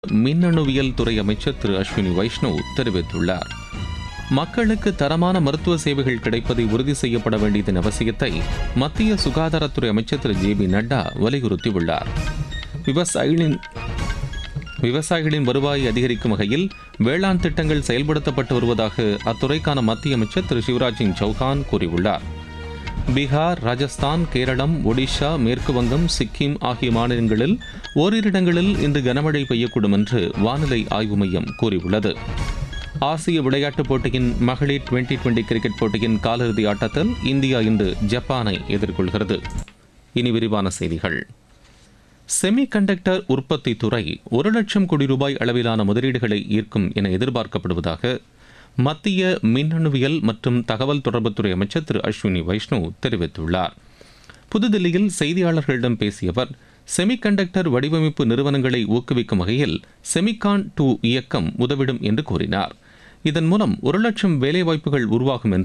மின்னணுவியல் துறை அமைச்சர் திரு அஸ்வினி வைஷ்ணவ் தெரிவித்துள்ளார் மக்களுக்கு தரமான மருத்துவ சேவைகள் கிடைப்பதை உறுதி செய்யப்பட வேண்டியதன் அவசியத்தை மத்திய சுகாதாரத்துறை அமைச்சர் திரு ஜே பி நட்டா வலியுறுத்தியுள்ளார் விவசாயிகளின் விவசாயிகளின் வருவாயை அதிகரிக்கும் வகையில் வேளாண் திட்டங்கள் செயல்படுத்தப்பட்டு வருவதாக அத்துறைக்கான மத்திய அமைச்சர் திரு சிவராஜ் சிங் சௌஹான் கூறியுள்ளார் பீகார் ராஜஸ்தான் கேரளம் ஒடிஷா மேற்கு வங்கம் சிக்கிம் ஆகிய மாநிலங்களில் ஓரிரு இடங்களில் இன்று கனமழை பெய்யக்கூடும் என்று வானிலை ஆய்வு மையம் கூறியுள்ளது ஆசிய விளையாட்டுப் போட்டியின் மகளிர் டுவெண்டி டுவெண்டி கிரிக்கெட் போட்டியின் காலிறுதி ஆட்டத்தில் இந்தியா இன்று ஜப்பானை எதிர்கொள்கிறது இனி விரிவான செய்திகள் செமி கண்டக்டர் உற்பத்தி துறை ஒரு லட்சம் கோடி ரூபாய் அளவிலான முதலீடுகளை ஈர்க்கும் என எதிர்பார்க்கப்படுவதாக மத்திய மின்னணுவியல் மற்றும் தகவல் தொடர்புத்துறை அமைச்சர் திரு அஸ்வினி வைஷ்ணவ் தெரிவித்துள்ளார் புதுதில்லியில் செய்தியாளர்களிடம் பேசிய அவர் செமிகண்டக்டர் வடிவமைப்பு நிறுவனங்களை ஊக்குவிக்கும் வகையில் செமிகான் டூ இயக்கம் உதவிடும் என்று கூறினார் இதன் மூலம் ஒரு லட்சம் வேலைவாய்ப்புகள் உருவாகும் என்று